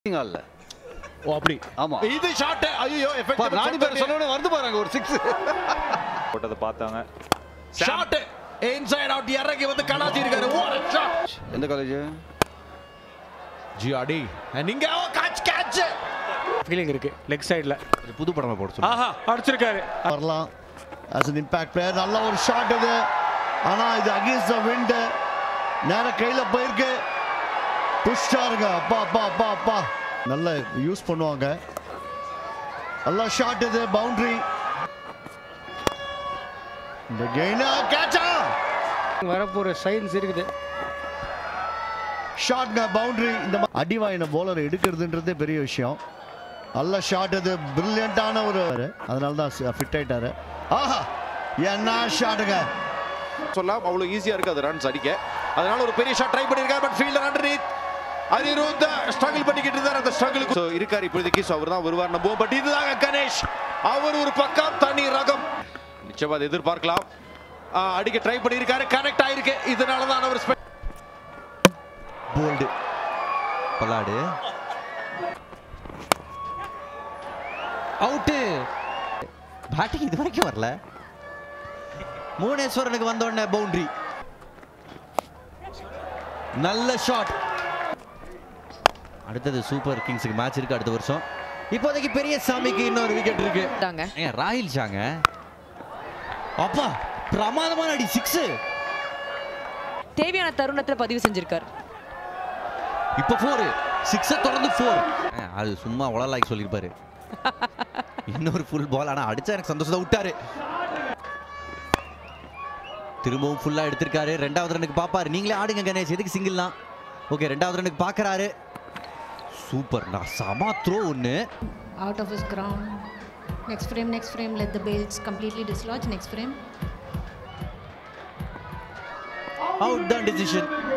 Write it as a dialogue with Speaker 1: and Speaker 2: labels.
Speaker 1: இல்ல
Speaker 2: ஓ அப்படி
Speaker 1: ஆமா
Speaker 2: இது ஷாட் ஐயோ
Speaker 1: பா, ராணி பேர்
Speaker 2: எஃபெக்ட்
Speaker 1: சொன்னோட வந்து பாருங்க ஒரு சிக்ஸ்
Speaker 3: போட்டதை பார்த்தாங்க
Speaker 2: ஷாட் இன்சைட் அவுட் இறங்கி வந்து கலாச்சி இருக்காரு what a shot
Speaker 1: எந்த காலேஜ்
Speaker 2: ஜிஆடி நீங்க கேட்ச் கேட்ச்
Speaker 4: ஃபீலிங் இருக்கு லெக் சைடுல
Speaker 1: புது படமா போட சொல்லுங்க
Speaker 4: ஆஹா அடிச்சிருக்காரு
Speaker 5: வரலாம் as an impact player நல்ல ஒரு ஷாட் இது ஆனா இது அகேன்ஸ்ட் த விண்ட் நேர கையில போயிருக்கு புஷ்டாருங்க அப்பா அப்பா அப்பா அப்பா நல்ல யூஸ் பண்ணுவாங்க நல்ல ஷாட் இது பவுண்டரி இந்த கெயினா கேட்சா
Speaker 4: வரப்போற சயின்ஸ் இருக்குது
Speaker 5: ஷாட்ங்க பவுண்டரி இந்த மா- அடி வாங்கின போலர் எடுக்கிறதுன்றதே பெரிய விஷயம் நல்ல ஷாட் இது பிரில்லியண்டான ஒரு அதனால தான் ஃபிட் ஆயிட்டாரு ஆஹா என்ன ஷாட்டுங்க
Speaker 2: சொல்லலாம் அவ்வளவு ஈஸியா இருக்கு அது ரன்ஸ் அடிக்க அதனால ஒரு பெரிய ஷாட் ட்ரை பண்ணிருக்காரு but fielder underneath Anirudh struggle பண்ணிக்கிட்டு இருந்தார் அந்த ஸ்ட்ரகிளுக்கு ஸோ இருக்காரு இப்போதைக்கு ஸோ அவர் தான் வருவார் நம்புவோம் பட் இதுதாங்க கணேஷ் அவர் ஒரு பக்கம் தனி ரகம் நிச்சயமா அதை எதிர்பார்க்கலாம் ஆ, அடிக்க ட்ரை பண்ணியிருக்காரு கனெக்ட் ஆயிருக்கு இதனால தான் அவர் ஸ்பெ-
Speaker 6: போல்டு பல்லாடு அவுட்டு பேட்டிங் இது வரைக்கும் வரல மூணேஸ்வரனுக்கு வந்த உடனே பவுண்டரி நல்ல ஷாட் அடுத்தது சூப்பர் கிங்ஸுக்கு மேட்ச் இருக்கு அடுத்த வருஷம் இப்போதைக்கு பெரிய சாமிக்கு இன்னொரு விக்கெட் இருக்கு
Speaker 7: தாங்க
Speaker 6: ஏங்க ராஹில் ஷாங்க அப்பா பிரமாதமான அடி சிக்ஸ்
Speaker 7: தேவையான தருணத்துல பதிவு செஞ்சிருக்காரு
Speaker 6: இப்போ ஃபோர் சிக்ஸை தொடர்ந்து ஃபோர் அது சும்மா உளலாக்கி சொல்லியிருப்பாரு இன்னொரு ஃபுல் பால் ஆனால் அடிச்சா எனக்கு சந்தோஷத்தை விட்டாரு திரும்பவும் ஃபுல்லாக எடுத்திருக்காரு ரெண்டாவது ரனுக்கு பார்ப்பாரு நீங்களே ஆடுங்க கணேஷ் எதுக்கு சிங்கிள் தான் ஓகே ரெண்டாவது ரனுக்கு பார்க்கறாரு சூப்பர் நான் சமா த்ரோ ஒன்று
Speaker 8: out of his ground. Next frame, next frame, let the bails completely dislodge. Next frame.
Speaker 6: Out தான் டிசிஷன்